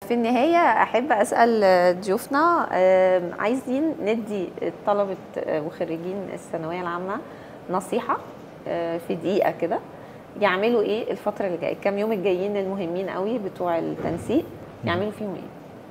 في النهاية أحب أسأل ضيوفنا آم، عايزين ندي طلبة آه، وخريجين الثانوية العامة نصيحة آه، في دقيقة كده يعملوا إيه الفترة اللي جاية الكام يوم الجايين المهمين قوي بتوع التنسيق يعملوا فيهم إيه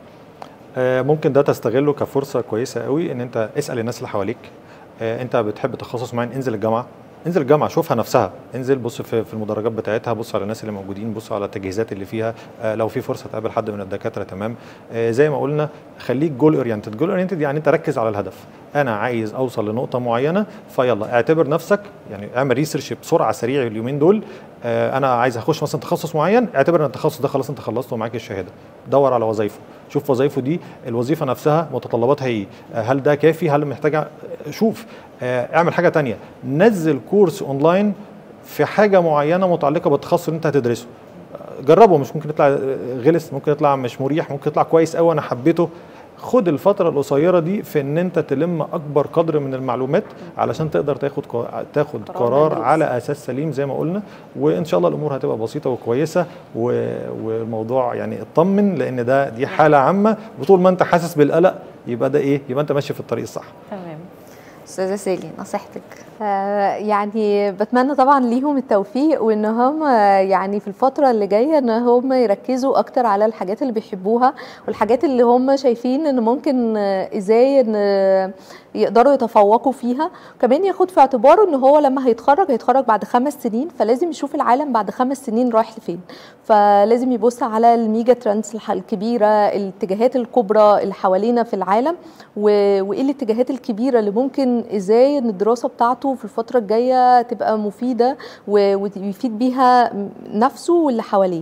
آه، ممكن ده تستغله كفرصه كويسه قوي ان انت اسال الناس اللي حواليك آه، انت بتحب تخصص معين انزل الجامعه انزل الجامعه شوفها نفسها انزل بص في في المدرجات بتاعتها بص على الناس اللي موجودين بص على التجهيزات اللي فيها آه، لو في فرصه تقابل حد من الدكاتره تمام آه، زي ما قلنا خليك جول اورينتد جول اورينتد يعني انت ركز على الهدف انا عايز اوصل لنقطه معينه فيلا اعتبر نفسك يعني اعمل ريسيرش بسرعه سريع اليومين دول آه، انا عايز اخش مثلا تخصص معين اعتبر ان التخصص ده خلاص انت خلصته ومعاك الشهاده دور على وظايفه شوف وظايفه دي الوظيفه نفسها متطلباتها ايه آه، هل ده كافي هل محتاجه شوف آه، اعمل حاجه تانية نزل كورس اونلاين في حاجه معينه متعلقه بالتخصص اللي انت هتدرسه آه، جربه مش ممكن يطلع آه، غلس ممكن يطلع مش مريح ممكن يطلع كويس قوي انا حبيته خد الفترة القصيرة دي في ان انت تلم اكبر قدر من المعلومات علشان تقدر تاخد قا- تاخد قرار قرار مدروس. على اساس سليم زي ما قلنا وان شاء الله الامور هتبقى بسيطة وكويسة و- والموضوع يعني اطمن لان ده دي حالة عامة وطول ما انت حاسس بالقلق يبقى ده ايه يبقى انت ماشي في الطريق الصح تمام أستاذة سالي نصيحتك آه، يعني بتمنى طبعا ليهم التوفيق وان هم يعني في الفتره اللي جايه ان هم يركزوا اكتر على الحاجات اللي بيحبوها والحاجات اللي هم شايفين ان ممكن آه، ازاي ان آه، يقدروا يتفوقوا فيها كمان ياخد في اعتباره ان هو لما هيتخرج هيتخرج بعد خمس سنين فلازم يشوف العالم بعد خمس سنين رايح لفين فلازم يبص على الميجا ترندز الح- الكبيره الاتجاهات الكبرى اللي حوالينا في العالم و- وايه الاتجاهات الكبيره اللي ممكن ازاي ان الدراسه بتاعته في الفتره الجايه تبقى مفيده و- ويفيد بيها نفسه واللي حواليه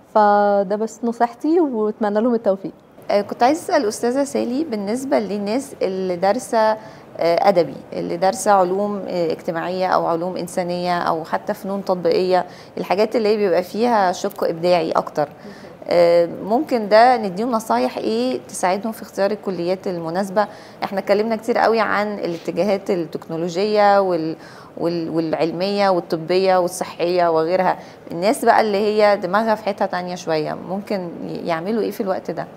فده بس نصيحتي واتمنى لهم التوفيق آه، كنت عايز اسال استاذه سالي بالنسبه للناس اللي دارسه آه، ادبي اللي دارسه علوم آه، اجتماعيه او علوم انسانيه او حتى فنون تطبيقيه الحاجات اللي هي بيبقى فيها شق ابداعي اكتر آه، ممكن ده نديهم نصايح ايه تساعدهم في اختيار الكليات المناسبه احنا اتكلمنا كتير قوي عن الاتجاهات التكنولوجيه وال وال- والعلميه والطبيه والصحيه وغيرها الناس بقى اللي هي دماغها في حته تانية شويه ممكن ي- يعملوا ايه في الوقت ده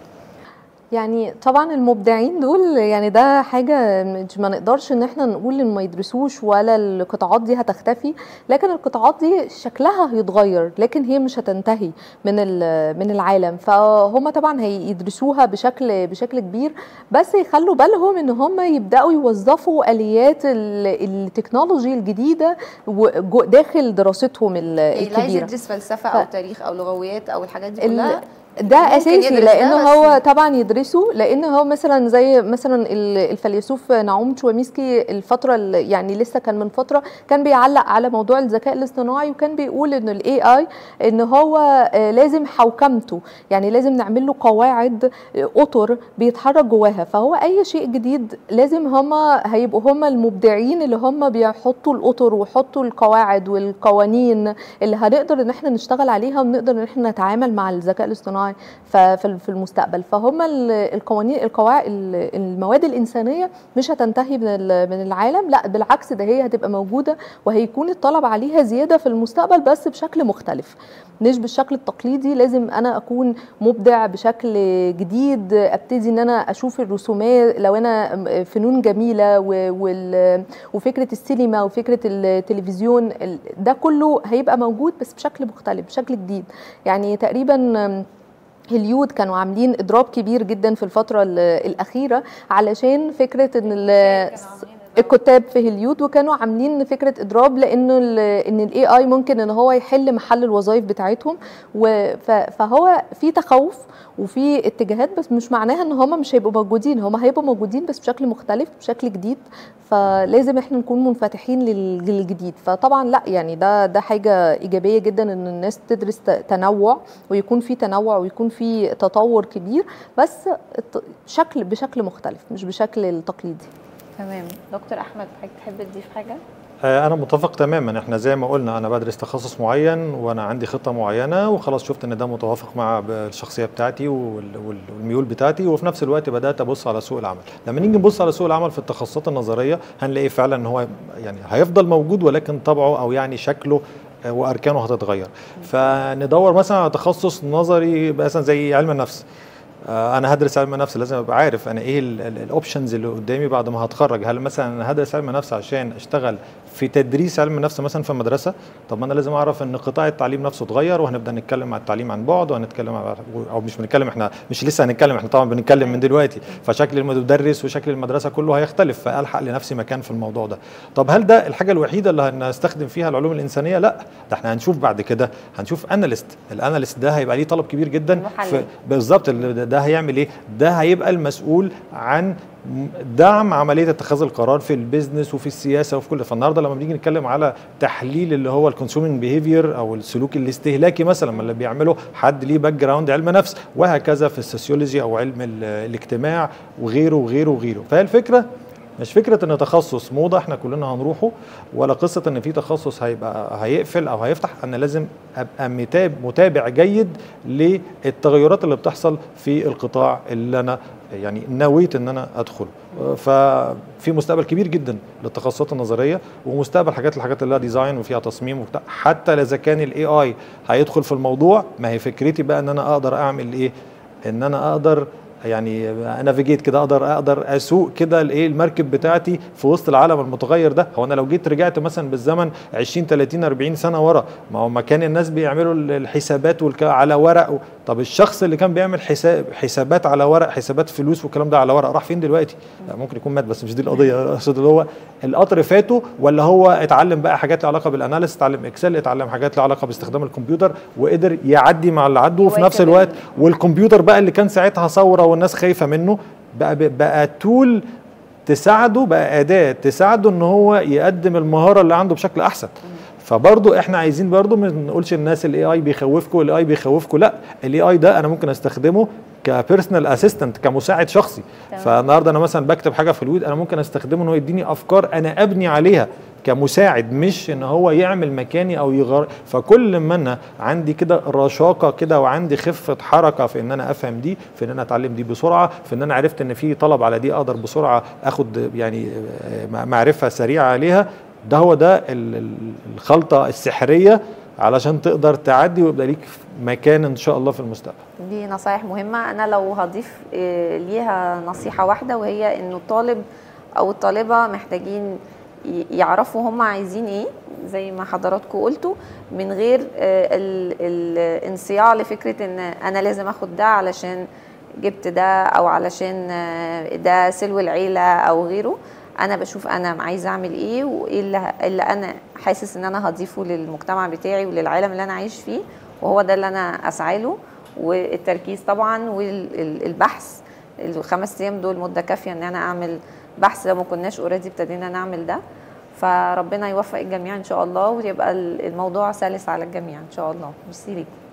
يعني طبعا المبدعين دول يعني ده حاجة مش ما نقدرش ان احنا نقول ان ما يدرسوش ولا القطاعات دي هتختفي لكن القطاعات دي شكلها هيتغير لكن هي مش هتنتهي من ال- من العالم فهم طبعا هيدرسوها بشكل بشكل كبير بس يخلوا بالهم ان هم يبداوا يوظفوا اليات ال- التكنولوجي الجديده و- داخل دراستهم ال- اللي عايز الكبيره يدرس فلسفه ف- او تاريخ او لغويات او الحاجات دي ال- كلها ده ممكن اساسي يدرس لان ده، بس- هو طبعا يدرسه لان هو مثلا زي مثلا ال- الفيلسوف نعوم تشواميسكي الفتره اللي يعني لسه كان من فتره كان بيعلق على موضوع الذكاء الاصطناعي وكان بيقول ان الاي اي ان هو آه، لازم حوكمته يعني لازم نعمل له قواعد آه، اطر بيتحرك جواها فهو اي شيء جديد لازم هما هيبقوا هما المبدعين اللي هما بيحطوا الاطر ويحطوا القواعد والقوانين اللي هنقدر ان احنا نشتغل عليها ونقدر ان احنا نتعامل مع الذكاء الاصطناعي ف- في في المستقبل فهم ال- القوانين القواعد المواد الانسانيه مش هتنتهي من ال- من العالم لا بالعكس ده هي هتبقى موجوده وهيكون الطلب عليها زياده في المستقبل بس بشكل مختلف مش بالشكل التقليدي لازم انا اكون مبدع بشكل جديد ابتدي ان انا اشوف الرسومات لو انا فنون جميله و- وال- وفكره السينما وفكره التلفزيون ال- ده كله هيبقى موجود بس بشكل مختلف بشكل جديد يعني تقريبا هوليود كانوا عاملين اضراب كبير جدا في الفتره ال- الاخيره علشان فكره ان ال- الكتاب في هوليود وكانوا عاملين فكره اضراب لانه ال- ان الاي اي ممكن ان هو يحل محل الوظائف بتاعتهم و- ف- فهو في تخوف وفي اتجاهات بس مش معناها ان هم مش هيبقوا موجودين هم هيبقوا موجودين بس بشكل مختلف بشكل جديد فلازم احنا نكون منفتحين لل- للجديد فطبعا لا يعني ده ده حاجه ايجابيه جدا ان الناس تدرس ت- تنوع ويكون في تنوع ويكون في تطور كبير بس الت- شكل بشكل مختلف مش بشكل التقليدي تمام دكتور احمد حضرتك تحب تضيف حاجه آه، انا متفق تماما احنا زي ما قلنا انا بدرس تخصص معين وانا عندي خطه معينه وخلاص شفت ان ده متوافق مع ب- الشخصيه بتاعتي وال- وال- والميول بتاعتي وفي نفس الوقت بدات ابص على سوق العمل لما نيجي نبص على سوق العمل في التخصصات النظريه هنلاقي فعلا ان هو يعني هيفضل موجود ولكن طبعه او يعني شكله آه، واركانه هتتغير فندور مثلا على تخصص نظري مثلا زي علم النفس آه، انا هدرس علم نفس لازم ابقى عارف انا ايه الاوبشنز اللي قدامي بعد ما هتخرج هل مثلا انا هدرس علم نفس عشان اشتغل في تدريس علم النفس مثلا في مدرسه طب ما انا لازم اعرف ان قطاع التعليم نفسه اتغير وهنبدا نتكلم عن التعليم عن بعد وهنتكلم عن او مش بنتكلم احنا مش لسه هنتكلم احنا طبعا بنتكلم من دلوقتي فشكل المدرس وشكل المدرسه كله هيختلف فالحق لنفسي مكان في الموضوع ده طب هل ده الحاجه الوحيده اللي هنستخدم فيها العلوم الانسانيه لا ده احنا هنشوف بعد كده هنشوف اناليست الاناليست ده هيبقى ليه طلب كبير جدا محلل. في بالظبط ال- ده- ده هيعمل ايه ده هيبقى المسؤول عن دعم عمليه اتخاذ القرار في البيزنس وفي السياسه وفي كل فالنهارده لما بنيجي نتكلم على تحليل اللي هو الكونسيومينج بيهيفير او السلوك الاستهلاكي مثلا اللي بيعمله حد ليه باك جراوند علم نفس وهكذا في السوسيولوجي او علم ال- الاجتماع وغيره وغيره وغيره فهي الفكره مش فكره ان تخصص موضه احنا كلنا هنروحه ولا قصه ان في تخصص هيبقى هيقفل او هيفتح انا لازم ابقى متابع متابع جيد للتغيرات اللي بتحصل في القطاع اللي انا يعني نويت ان انا ادخله ففي مستقبل كبير جدا للتخصصات النظريه ومستقبل حاجات الحاجات اللي لها ديزاين وفيها تصميم وبتاع حتى اذا كان الاي اي هيدخل في الموضوع ما هي فكرتي بقى ان انا اقدر اعمل ايه ان انا اقدر يعني انافيجيت كده اقدر اقدر اسوق كده الايه المركب بتاعتي في وسط العالم المتغير ده هو انا لو جيت رجعت مثلا بالزمن 20 30 40 سنه ورا ما هو ما كان الناس بيعملوا الحسابات والك... على ورق و... طب الشخص اللي كان بيعمل حساب حسابات على ورق حسابات فلوس والكلام ده على ورق راح فين دلوقتي لا، ممكن يكون مات بس مش دي القضيه اقصد اللي هو القطر فاته ولا هو اتعلم بقى حاجات لها علاقه بالاناليس اتعلم اكسل اتعلم حاجات لها علاقه باستخدام الكمبيوتر وقدر يعدي مع اللي عدوا وفي نفس يواكب الوقت ال- والكمبيوتر بقى اللي كان ساعتها ثوره والناس خايفه منه بقى بقى تول تساعده بقى اداه تساعده ان هو يقدم المهاره اللي عنده بشكل احسن فبرضو احنا عايزين برضو ما نقولش الناس الاي اي بيخوفكم الاي اي بيخوفكم لا الاي اي ده انا ممكن استخدمه كبيرسونال اسيستنت كمساعد شخصي تمام. فالنهارده انا مثلا بكتب حاجه في الويد انا ممكن استخدمه ان هو يديني افكار انا ابني عليها كمساعد مش ان هو يعمل مكاني او يغير فكل ما انا عندي كده رشاقه كده وعندي خفه حركه في ان انا افهم دي في ان انا اتعلم دي بسرعه في ان انا عرفت ان في طلب على دي اقدر بسرعه اخد يعني آه، معرفه سريعه عليها ده هو ده ال- ال- الخلطه السحريه علشان تقدر تعدي ويبقى ليك مكان ان شاء الله في المستقبل دي نصايح مهمة أنا لو هضيف آه، ليها نصيحة واحدة وهي إنه الطالب أو الطالبة محتاجين ي- يعرفوا هم عايزين إيه زي ما حضراتكم قلتوا من غير آه، ال- الانصياع لفكرة إن أنا لازم أخد ده علشان جبت ده أو علشان آه، ده سلو العيلة أو غيره أنا بشوف أنا عايزة أعمل إيه وإيه اللي, اللي أنا حاسس إن أنا هضيفه للمجتمع بتاعي وللعالم اللي أنا عايش فيه وهو ده اللي أنا أسعى له والتركيز طبعا والبحث الخمس ايام دول مده كافيه ان انا اعمل بحث لو ما كناش اوريدي ابتدينا نعمل ده فربنا يوفق الجميع ان شاء الله ويبقى الموضوع سلس على الجميع ان شاء الله ميرسي ليكم